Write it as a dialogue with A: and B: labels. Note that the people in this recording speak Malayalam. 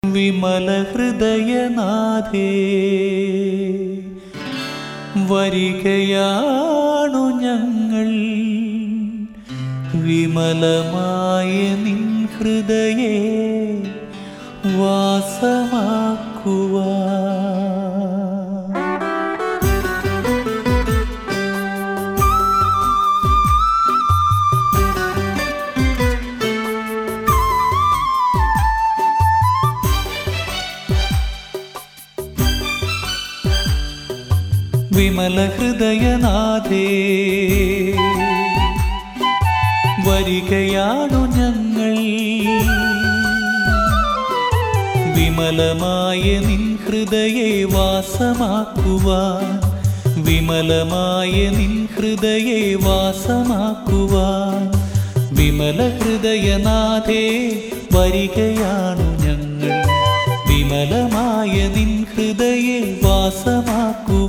A: വിമല ഹൃദയനാഥേ വരികയാണു ഞങ്ങൾ വിമലമായ നിൻ ഹൃദയേ വാസമാക്കുവാ വിമല ഹൃദയനാഥേ വരികയാണു ഞങ്ങൾ വിമലമായ നിൻ ഹൃദയെ വാസമാക്കുവാൻ വിമലമായ നിൻ ഹൃദയെ വാസമാക്കുവാൻ വിമല ഹൃദയനാഥേ വരികയാണു ഞങ്ങൾ വിമലമായ നിൻ ഹൃദയെ വാസമാക്കുവാൻ